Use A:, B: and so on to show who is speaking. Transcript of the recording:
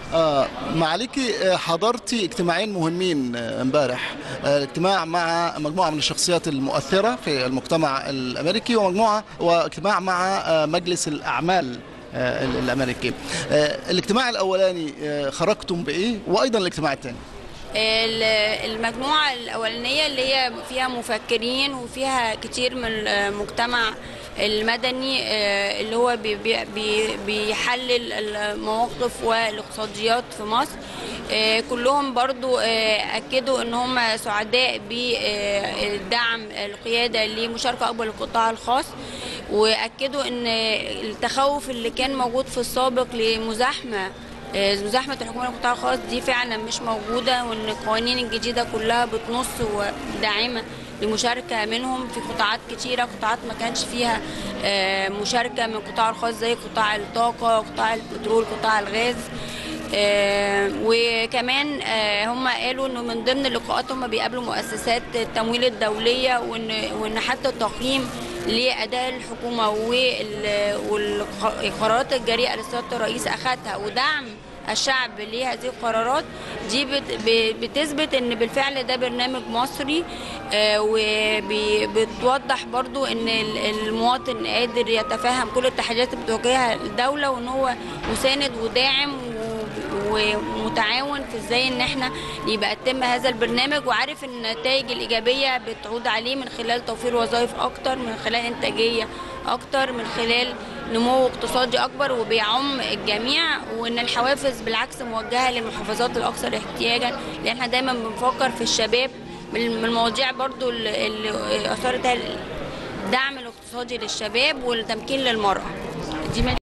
A: آه معاليكي آه، حضرتي اجتماعين مهمين آه، امبارح آه، اجتماع مع مجموعة من الشخصيات المؤثرة في المجتمع الأمريكي ومجموعة واجتماع مع آه، مجلس الأعمال آه، ال- الأمريكي آه، الاجتماع الأولاني آه، خرجتم بإيه وأيضا الاجتماع الثاني
B: ال- المجموعة الأولانية اللي هي فيها مفكرين وفيها كتير من المجتمع المدني آه، اللي هو بي- بي- بي- بيحلل المواقف والاقتصاديات في مصر آه، كلهم برضو آه، أكدوا أن هم سعداء بدعم القيادة لمشاركة أكبر للقطاع الخاص وأكدوا أن التخوف اللي كان موجود في السابق لمزاحمة آه، مزاحمة الحكومة للقطاع الخاص دي فعلا مش موجودة وان القوانين الجديدة كلها بتنص وداعمة لمشاركة منهم في قطاعات كتيرة قطاعات ما كانش فيها آه، مشاركة من القطاع الخاص زي قطاع الطاقة قطاع البترول قطاع الغاز آه، وكمان آه، هم قالوا انه من ضمن اللقاءات هم بيقابلوا مؤسسات التمويل الدوليه وان وان حتى التقييم لاداء الحكومه وال- والقرارات الجريئه اللي سياده الرئيس اخذها ودعم الشعب لهذه القرارات دي بت- ب- بتثبت ان بالفعل ده برنامج مصري وبتوضح برضو ان ال- المواطن قادر يتفهم كل التحديات اللي بتواجهها الدوله وان هو مساند وداعم و- ومتعاون في ازاي ان احنا يبقى يتم هذا البرنامج وعارف ان النتائج الايجابيه بتعود عليه من خلال توفير وظائف اكتر من خلال انتاجيه اكتر من خلال نمو اقتصادي اكبر وبيعم الجميع وان الحوافز بالعكس موجهه للمحافظات الاكثر احتياجا لان احنا دايما بنفكر في الشباب من من المواضيع برضو اللي اللي اثارتها الدعم الاقتصادي للشباب والتمكين للمراه دي من